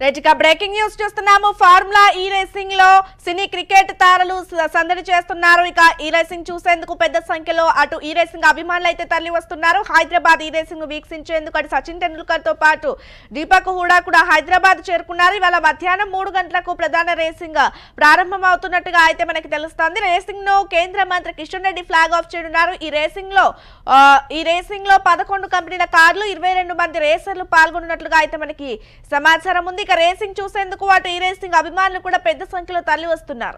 right ఇక breaking news చూస్తున్నాము formula E racing లో సినీ క్రికెట్ తారలు స- సందడి చేస్తున్నారు ఇక ఈ రేసింగ్ చూసేందుకు పెద్ద సంఖ్యలో అటు ఈ రేసింగ్ అభిమానులు అయితే తరలి వస్తున్నారు హైదరాబాద్ ఈ రేసింగ్ వీక్షించేందుకు అటు సచిన్ టెండూల్కర్ తో పాటు దీపక్ హూడా కూడా హైదరాబాద్ చేరుకున్నారు ఇవాళ మధ్యాహ్నం మూడు గంటలకు ప్రధాన రేసింగ్ ప్రారంభం అవుతున్నట్టుగా అయితే మనకి తెలుస్తోంది రేసింగ్ ను కేంద్ర మంత్రి కిషన్ రెడ్డి ఫ్లాగ్ ఆఫ్ చేయనున్నారు ఈ రేసింగ్ లో ఆ, ఈ రేసింగ్ లో పదకొండు కంపెనీల కార్లు ఇరవై రెండు మంది రేసర్లు పాల్గొన్నట్లుగా అయితే మనకి సమాచారం ఉంది ఇక రేసింగ్ చూసేందుకు అటు ఈ రేసింగ్ అభిమానులు కూడా పెద్ద సంఖ్యలో తరలి వస్తున్నారు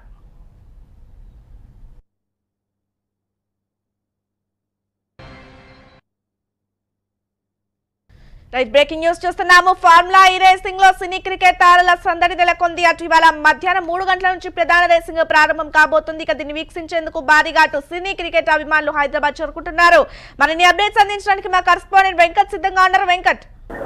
రైట్ బ్రేకింగ్ న్యూస్ చూస్తున్నాము ఫార్ములా ఈ రేసింగ్ లో సినీ క్రికెట్ తారల సందడి నెలకొంది అటు ఇవాళ మధ్యాహ్నం మూడు గంటల నుంచి ప్రధాన రేసింగ్ ప్రారంభం కాబోతుంది ఇక దీన్ని వీక్షించేందుకు భారీగా అటు సినీ క్రికెట్ అభిమానులు హైదరాబాద్ చేరుకుంటున్నారు మరిన్ని అప్డేట్స్ అందించడానికి మా కరస్పాండెంట్ వెంకట్ సిద్ధంగా ఉన్నారు వెంకట్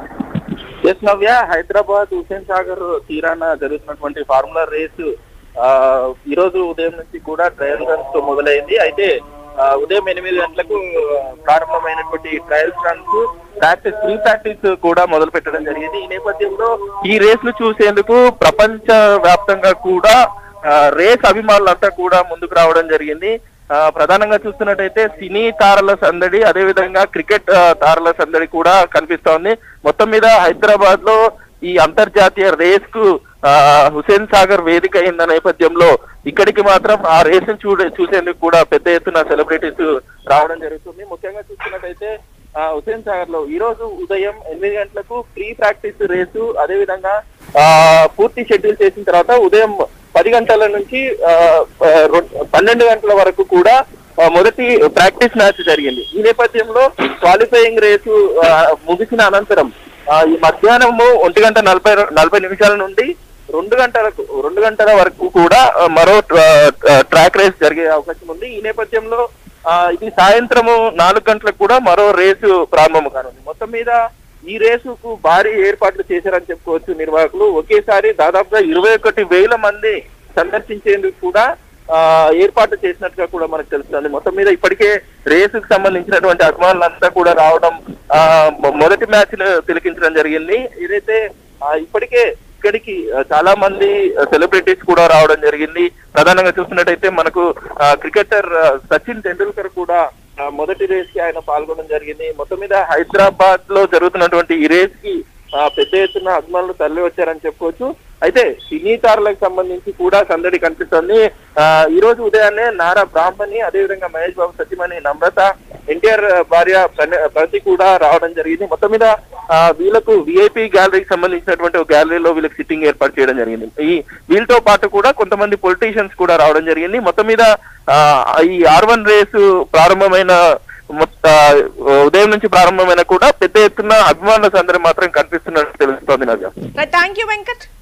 ఎస్ నవ్య హైదరాబాద్ హుసేన్ సాగర్ తీరాన జరుగుతున్నటువంటి ఫార్ములా రేసు ఆ, ఈ రోజు ఉదయం నుంచి కూడా ట్రయల్ రన్స్ తో మొదలైంది అయితే ఆ, ఉదయం ఎనిమిది గంటలకు ప్రారంభమైనటువంటి trials runs practice pre practice కూడా మొదలు పెట్టడం జరిగింది ఈ నేపథ్యంలో ఈ రేస్ ను చూసేందుకు ప్రపంచ వ్యాప్తంగా కూడా ఆ, రేస్ అభిమానులంతా కూడా ముందుకు రావడం జరిగింది ఆ, ప్రధానంగా చూస్తున్నట్టయితే సినీ తారల సందడి అదే విధంగా క్రికెట్ ఆ, తారల సందడి కూడా కనిపిస్తోంది మొత్తం మీద హైదరాబాద్ లో ఈ అంతర్జాతీయ రేస్ కు ఆ, హుసేన్ సాగర్ వేదిక అయిన నేపథ్యంలో ఇక్కడికి మాత్రం ఆ రేస్ ను చూడ చూసేందుకు కూడా పెద్ద ఎత్తున సెలబ్రిటీస్ రావడం జరుగుతుంది ముఖ్యంగా చూస్తున్నట్టయితే ఆ, హుసేన్ సాగర్ లో ఈ రోజు ఉదయం ఎనిమిది గంటలకు ప్రీ ప్రాక్టీస్ రేసు అదే విధంగా ఆ, పూర్తి షెడ్యూల్ చేసిన తర్వాత ఉదయం పది గంటల నుంచి ఆ, ఆ, రొ- పన్నెండు గంటల వరకు కూడా ఆ, మొదటి ప్రాక్టీస్ మ్యాచ్ జరిగింది ఈ నేపథ్యంలో క్వాలిఫైయింగ్ రేసు ఆ, ముగిసిన అనంతరం ఆ, ఈ మధ్యాహ్నము ఒంటి గంట నలభై నలభై నిమిషాల నుండి రెండు గంటలకు రెండు గంటల వరకు కూడా ఆ, మరో ఆ, ఆ, ట్రాక్ రేస్ జరిగే అవకాశం ఉంది ఈ నేపథ్యంలో ఆ, ఇది సాయంత్రము నాలుగు గంటలకు కూడా మరో రేసు ప్రారంభం కానుంది మొత్తం మీద ఈ రేసుకు భారీ ఏర్పాట్లు చేశారని చెప్పుకోవచ్చు నిర్వాహకులు ఒకేసారి దాదాపుగా ఇరవై ఒకటి వేల మంది సందర్శించేందుకు కూడా ఆ, ఏర్పాటు చేసినట్టుగా కూడా మనకు తెలుస్తుంది మొత్తం మీద ఇప్పటికే రేసుకు సంబంధించినటువంటి అభిమానులంతా కూడా రావడం ఆ, మొ- మొదటి మ్యాచ్ ను తిలకించడం జరిగింది ఏదైతే ఆ, ఇప్పటికే ఇక్కడికి ఆ, చాలా మంది సెలబ్రిటీస్ కూడా రావడం జరిగింది ప్రధానంగా చూస్తున్నట్టయితే మనకు ఆ, క్రికెటర్ ఆ, సచిన్ టెండూల్కర్ కూడా ఆ, మొదటి రేస్ కి ఆయన పాల్గొనడం జరిగింది మొత్తం మీద హైదరాబాద్ లో జరుగుతున్నటువంటి ఈ రేస్ కి ఆ, పెద్ద ఎత్తున అభిమానులు తరలి వచ్చారని చెప్పుకోవచ్చు అయితే సినీ తారలకు సంబంధించి కూడా సందడి కనిపిస్తుంది ఆ, ఈ రోజు ఉదయాన్నే నారా బ్రాహ్మణి అదేవిధంగా మహేష్ బాబు సత్యమణి నమ్రత ఎన్టీఆర్ భార్య ప్రణి- ప్రతి కూడా రావడం జరిగింది మొత్తం మీద ఆ, వీళ్ళకు విఐపి గ్యాలరీకి సంబంధించినటువంటి ఒక గ్యాలరీలో వీళ్ళకి సిట్టింగ్ ఏర్పాటు చేయడం జరిగింది ఈ వీళ్ళతో పాటు కూడా కొంతమంది పొలిటీషియన్స్ కూడా రావడం జరిగింది మొత్తం మీద ఆ, ఈ ఆర్ వన్ రేసు ప్రారంభమైన మొత్త ఉదయం నుంచి ప్రారంభమైన కూడా పెద్ద ఎత్తున అభిమానుల సందడి మాత్రం కనిపిస్తున్నట్టు తెలుస్తోంది నాకు థ్యాంక్ యూ వెంకట్